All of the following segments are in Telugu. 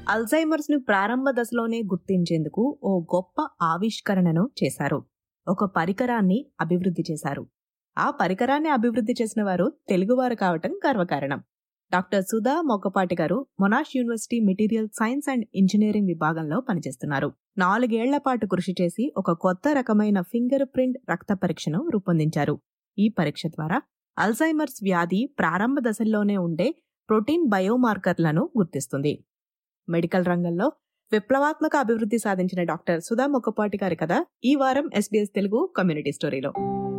అల్జైమర్స్ ను ప్రారంభ దశలోనే గుర్తించేందుకు ఓ గొప్ప ఆవిష్కరణను చేశారు ఒక పరికరాన్ని అభివృద్ధి చేశారు ఆ పరికరాన్ని అభివృద్ధి చేసిన వారు తెలుగువారు కావటం గర్వకారణం డాక్టర్ సుధా మొక్కపాటి గారు Monash university material science and engineering విభాగంలో పనిచేస్తున్నారు నాలుగేళ్ల పాటు కృషి చేసి ఒక కొత్త రకమైన ఫింగర్ ప్రింట్ రక్త పరీక్షను రూపొందించారు ఈ పరీక్ష ద్వారా అల్జైమర్స్ వ్యాధి ప్రారంభ దశల్లోనే ఉండే ప్రోటీన్ బయోమార్కర్లను గుర్తిస్తుంది మెడికల్ రంగంలో విప్లవాత్మక అభివృద్ధి సాధించిన డాక్టర్ సుధా మొక్కపాటి గారి కథ ఈ వారం ఎస్బీఎస్ తెలుగు కమ్యూనిటీ స్టోరీలో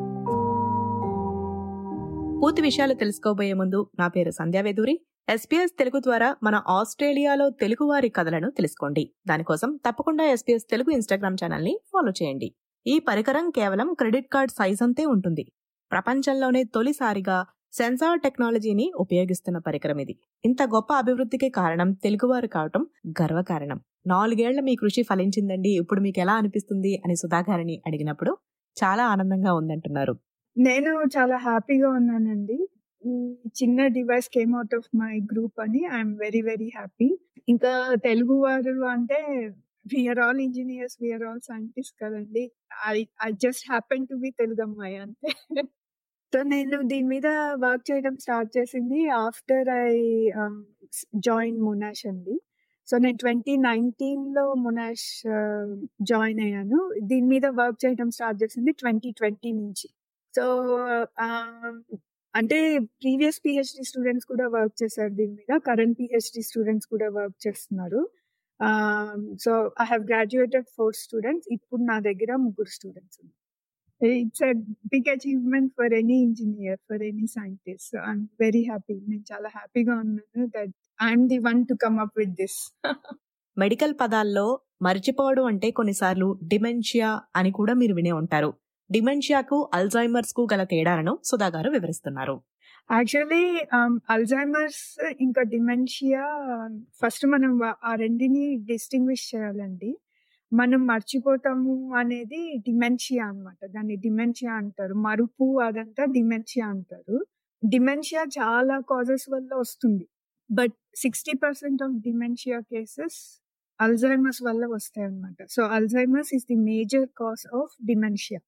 పూర్తి విషయాలు తెలుసుకోబోయే ముందు నా పేరు సంధ్యావేదూరి ఎస్పీఎస్ తెలుగు ద్వారా మన ఆస్ట్రేలియాలో తెలుగువారి కథలను తెలుసుకోండి దానికోసం తప్పకుండా ఎస్పీఎస్ తెలుగు ఇన్స్టాగ్రామ్ ఛానల్ ని ఫాలో చేయండి ఈ పరికరం కేవలం క్రెడిట్ కార్డ్ సైజ్ అంతే ఉంటుంది ప్రపంచంలోనే తొలిసారిగా సెన్సార్ టెక్నాలజీని ఉపయోగిస్తున్న పరికరం ఇది ఇంత గొప్ప అభివృద్ధికి కారణం తెలుగువారు కావటం గర్వకారణం నాలుగేళ్ల మీ కృషి ఫలించిందండి ఇప్పుడు మీకు ఎలా అనిపిస్తుంది అని సుధాగారిని అడిగినప్పుడు చాలా ఆనందంగా ఉందంటున్నారు నేను చాలా హ్యాపీగా ఉన్నానండి ఈ చిన్న device came out of my group అని ఐఎమ్ వెరీ వెరీ హ్యాపీ ఇంకా తెలుగు వారు అంటే we are all engineers we are all scientist కదండి I I just happen to be Telugu అమ్మాయి అంతే సో నేను దీని మీద వర్క్ చేయడం స్టార్ట్ చేసింది ఆఫ్టర్ ఐ జాయిన్ మునాష్ అండి సో నేను ట్వంటీ నైన్టీన్లో మునాష్ జాయిన్ అయ్యాను దీని మీద వర్క్ చేయడం స్టార్ట్ చేసింది ట్వంటీ ట్వంటీ నుంచి సో అంటే ప్రీవియస్ పిహెచ్డి స్టూడెంట్స్ కూడా వర్క్ చేశారు దీని మీద కరెంట్ పిహెచ్డి స్టూడెంట్స్ కూడా వర్క్ చేస్తున్నారు so I have graduated four students ఇప్పుడు నా దగ్గర ముగ్గురు స్టూడెంట్స్ ఉన్నారు it's a big achievement for any engineer for any scientist I'm very happy నేను చాలా హ్యాపీగా ఉన్నాను that I'm the one to come up with this medical పదాల్లో మర్చిపోవడం అంటే కొన్నిసార్లు డిమెన్షియా అని కూడా మీరు వినే ఉంటారు డిమెన్షియాకు అల్జైమర్స్ కు గల తేడాలను సుధా గారు వివరిస్తున్నారు యాక్చువల్లీ అల్జైమర్స్ ఇంకా డిమెన్షియా ఫస్ట్ మనం ఆ రెండిని డిస్టింగ్విష్ చేయాలండి మనం మర్చిపోతాము అనేది డిమెన్షియా అనమాట దాన్ని డిమెన్షియా అంటారు మరుపు అదంతా డిమెన్షియా అంటారు డిమెన్షియా చాలా కాజెస్ వల్ల వస్తుంది but sixty percent of dementia cases Alzheimer's వల్ల వస్తాయి అనమాట so Alzheimer's is the major cause of dementia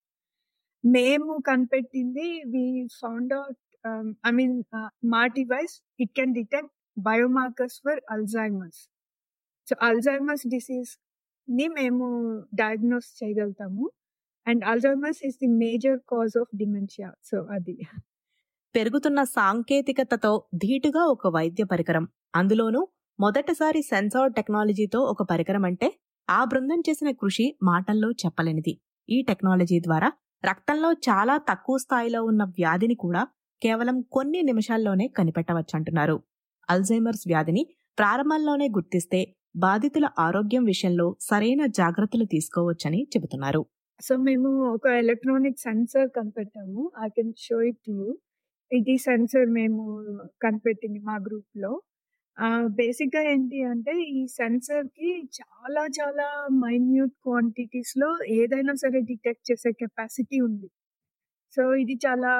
మేము కనిపెట్టింది we found out I mean మా device it can detect biomarkers for Alzheimer's so Alzheimer's disease ని మేము డయాగ్నోస్ చేయగలుగుతాము and Alzheimer's is the major cause of dementia so అది పెరుగుతున్న సాంకేతికతతో ధీటుగా ఒక వైద్య పరికరం అందులోనూ మొదటిసారి సెన్సార్ టెక్నాలజీతో ఒక పరికరం అంటే ఆ బృందం చేసిన కృషి మాటల్లో చెప్పలేనిది ఈ టెక్నాలజీ ద్వారా రక్తంలో చాలా తక్కువ స్థాయిలో ఉన్న వ్యాధిని కూడా కేవలం కొన్ని నిమిషాల్లోనే కనిపెట్టవచ్చంటున్నారు అల్జైమర్స్ వ్యాధిని ప్రారంభంలోనే గుర్తిస్తే బాధితుల ఆరోగ్యం విషయంలో సరైన జాగ్రత్తలు తీసుకోవచ్చని చెబుతున్నారు సో మేము ఒక ఎలక్ట్రానిక్ సెన్సర్ కనిపెట్టాము I can show it you ఇది సెన్సర్ మేము కనిపెట్టింది మా గ్రూప్ లో బేసిక్ గా ఏంటి అంటే ఈ సెన్సర్ కి చాలా చాలా మైన్యూట్ క్వాంటిటీస్ లో ఏదైనా సరే డిటెక్ట్ చేసే కెపాసిటీ ఉంది సో ఇది చాలా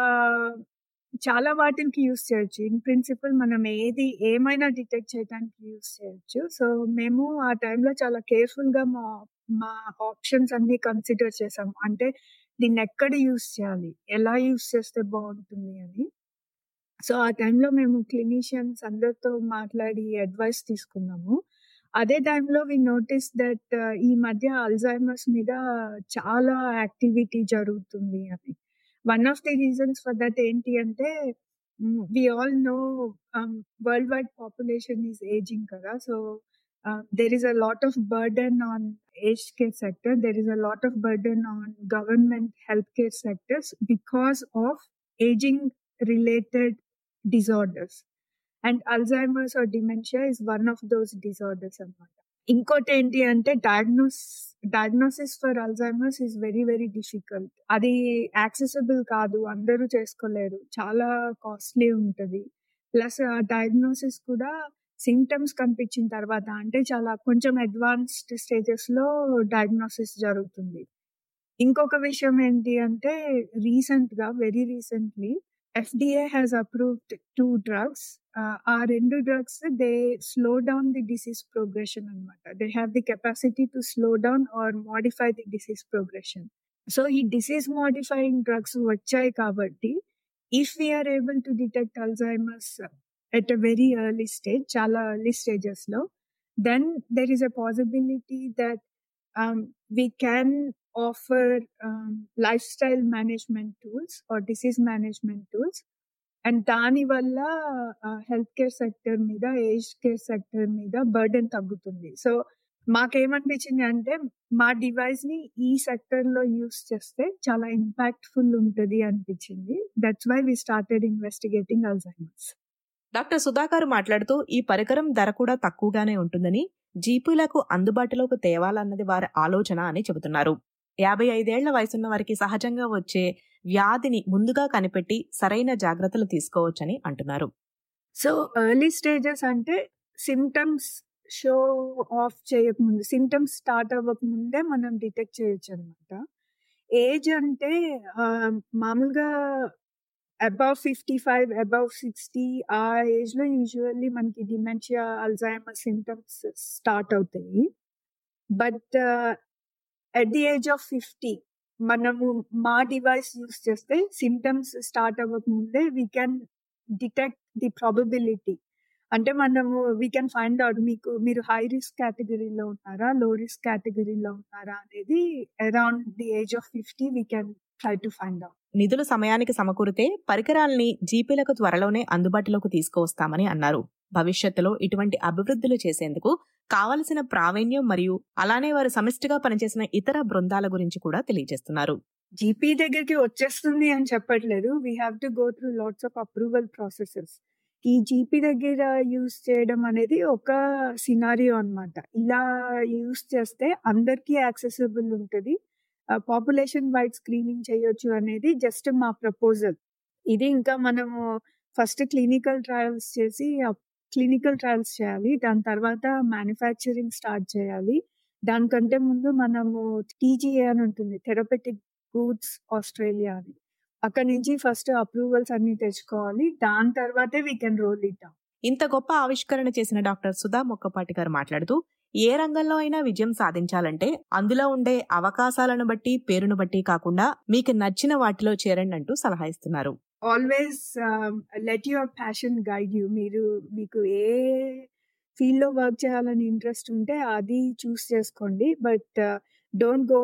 చాలా వాటికి యూస్ చేయొచ్చు ఇన్ ప్రిన్సిపల్ మనం ఏది ఏమైనా డిటెక్ట్ చేయడానికి యూస్ చేయొచ్చు సో మేము ఆ టైంలో చాలా కేర్ఫుల్ గా మా మా ఆప్షన్స్ అన్ని కన్సిడర్ చేసాము అంటే దీన్ని ఎక్కడ యూస్ చేయాలి ఎలా యూస్ చేస్తే బాగుంటుంది అని సో ఆ టైంలో మేము క్లినీషియన్స్ అందరితో మాట్లాడి అడ్వైస్ తీసుకున్నాము అదే టైంలో వి నోటీస్ దట్ ఈ మధ్య అల్జైమర్స్ మీద చాలా యాక్టివిటీ జరుగుతుంది అని one of the reasons for that ఏంటి అంటే we all know worldwide population is ageing కదా so there is a lot of burden on aged care sector there is a lot of burden on government healthcare sectors because of aging related disorders and alzheimer's or dementia is one of those disorders అన్నమాట ఇంకోటి ఏంటి అంటే diagnose diagnosis for Alzheimer's is very very difficult అది యాక్సెసిబుల్ కాదు అందరూ చేసుకోలేరు చాలా కాస్ట్లీ ఉంటుంది ప్లస్ ఆ డయాగ్నోసిస్ కూడా సిమ్టమ్స్ కనిపించిన తర్వాత అంటే చాలా కొంచెం అడ్వాన్స్డ్ స్టేజెస్ లో డయాగ్నోసిస్ జరుగుతుంది ఇంకొక విషయం ఏంటి అంటే రీసెంట్ గా very recently FDA has approved two drugs. Uh, ఆ రెండు drugs they slow down the disease progression అనమాట they have the capacity to slow down or modify the disease progression so ఈ డిసీజ్ మోడిఫైయింగ్ డ్రగ్స్ వచ్చాయి కాబట్టి if we are able to detect Alzheimer's at a very early stage చాలా ఎర్లీ స్టేజెస్ లో then there is a possibility that we can offer lifestyle management tools or disease management tools and దాని వల్ల హెల్త్ కేర్ సెక్టర్ మీద ఏజ్ కేర్ సెక్టర్ మీద బర్డెన్ తగ్గుతుంది సో మాకేమనిపించింది అంటే మా డివైస్ ని ఈ సెక్టర్ లో యూస్ చేస్తే చాలా ఇంపాక్ట్ఫుల్ ఉంటుంది అనిపించింది that's why we started investigating Alzheimer's doctor Sudhakar మాట్లాడుతూ ఈ పరికరం ధర కూడా తక్కువగానే ఉంటుందని జీపీలకు అందుబాటులోకి తేవాలన్నది వారి ఆలోచన అని చెబుతున్నారు యాభై ఐదేళ్ల వయసున్న వారికి సహజంగా వచ్చే వ్యాధిని ముందుగా కనిపెట్టి సరైన జాగ్రత్తలు తీసుకోవచ్చని అంటున్నారు సో ఎర్లీ స్టేజెస్ అంటే సిమ్టమ్స్ షో ఆఫ్ చేయకముందు సిమ్టమ్స్ స్టార్ట్ అవ్వకముందే మనం డిటెక్ట్ చేయొచ్చు అనమాట ఏజ్ అంటే మామూలుగా above fifty five above sixty ఆ ఏజ్ లో యూజువల్లీ మనకి డిమెన్షియా అల్జైమర్ సిమ్టమ్స్ స్టార్ట్ అవుతాయి but at the age of fifty మనము మా డివైస్ యూస్ చేస్తే సిమ్టమ్స్ స్టార్ట్ అవ్వకముందే we can detect the probability అంటే మనము వీ కెన్ ఫైండ్ అవుట్ మీకు మీరు హై రిస్క్ కేటగిరీలో ఉన్నారా లో రిస్క్ కేటగిరీలో ఉన్నారా అనేది around the age of fifty we can try to find out నిధులు సమయానికి సమకూరితే పరికరాల్ని జీపీలకు త్వరలోనే అందుబాటులోకి తీసుకువస్తామని అన్నారు భవిష్యత్తులో ఇటువంటి అభివృద్ధులు చేసేందుకు కావలసిన ప్రావీణ్యం మరియు అలానే వారు సమిష్టిగా పనిచేసిన ఇతర బృందాల గురించి కూడా తెలియజేస్తున్నారు జీపీ దగ్గరికి వచ్చేస్తుంది అని చెప్పట్లేదు we have to go through lots of approval processes ఈ జీపీ దగ్గర యూస్ చేయడం అనేది ఒక సినారియో అనమాట ఇలా యూస్ చేస్తే అందరికీ యాక్సెసిబుల్ ఉంటుంది పాపులేషన్ వైడ్ స్క్రీనింగ్ చేయొచ్చు అనేది జస్ట్ మా ప్రపోజల్ ఇది ఇంకా మనము ఫస్ట్ క్లినికల్ ట్రయల్స్ చేసి క్లినికల్ ట్రయల్స్ చేయాలి దాని తర్వాత మ్యానుఫ్యాక్చరింగ్ స్టార్ట్ చేయాలి దానికంటే ముందు మనము టీజీఏ అని ఉంటుంది థెరపెటిక్ గూడ్స్ ఆస్ట్రేలియా అని అక్కడ నుంచి ఫస్ట్ అప్రూవల్స్ అన్ని తెచ్చుకోవాలి దాని తర్వాతే వీ కెన్ రోల్ ఇట్ ఇంత గొప్ప ఆవిష్కరణ చేసిన డాక్టర్ సుధా మొక్కపాటి గారు మాట్లాడుతూ ఏ రంగంలో అయినా విజయం సాధించాలంటే అందులో ఉండే అవకాశాలను బట్టి పేరును బట్టి కాకుండా మీకు నచ్చిన వాటిలో చేరండి అంటూ సలహా ఇస్తున్నారు always let your passion guide you మీరు మీకు ఏ ఫీల్డ్ లో వర్క్ చేయాలని ఇంట్రెస్ట్ ఉంటే అది చూస్ చేసుకోండి బట్ డోంట్ గో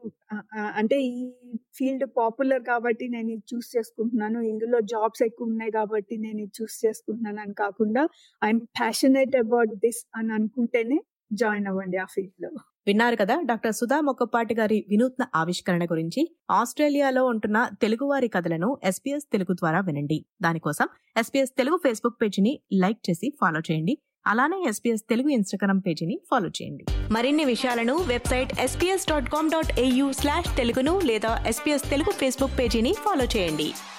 అంటే ఈ ఫీల్డ్ పాపులర్ కాబట్టి నేను ఇది చూస్ చేసుకుంటున్నాను ఇందులో జాబ్స్ ఎక్కువ ఉన్నాయి కాబట్టి నేను ఇది చూస్ చేసుకుంటున్నాను అని కాకుండా ఐఎమ్ ప్యాషనేట్ అబౌట్ దిస్ అని అనుకుంటేనే జాయిన్ అవ్వండి ఆ ఫీల్డ్ లో విన్నారు కదా డాక్టర్ సుధా మొక్కపాటి గారి వినూత్న ఆవిష్కరణ గురించి ఆస్ట్రేలియాలో ఉంటున్న తెలుగువారి కథలను ఎస్పీఎస్ తెలుగు ద్వారా వినండి దానికోసం ఎస్పీఎస్ తెలుగు ఫేస్బుక్ పేజీని లైక్ చేసి ఫాలో చేయండి అలానే ఎస్పీఎస్ తెలుగు ఇన్స్టాగ్రామ్ పేజీని ఫాలో చేయండి మరిన్ని విషయాలను website SBS dot com dot AU slash తెలుగును లేదా ఎస్పీఎస్ తెలుగు ఫేస్బుక్ పేజీని ఫాలో చేయండి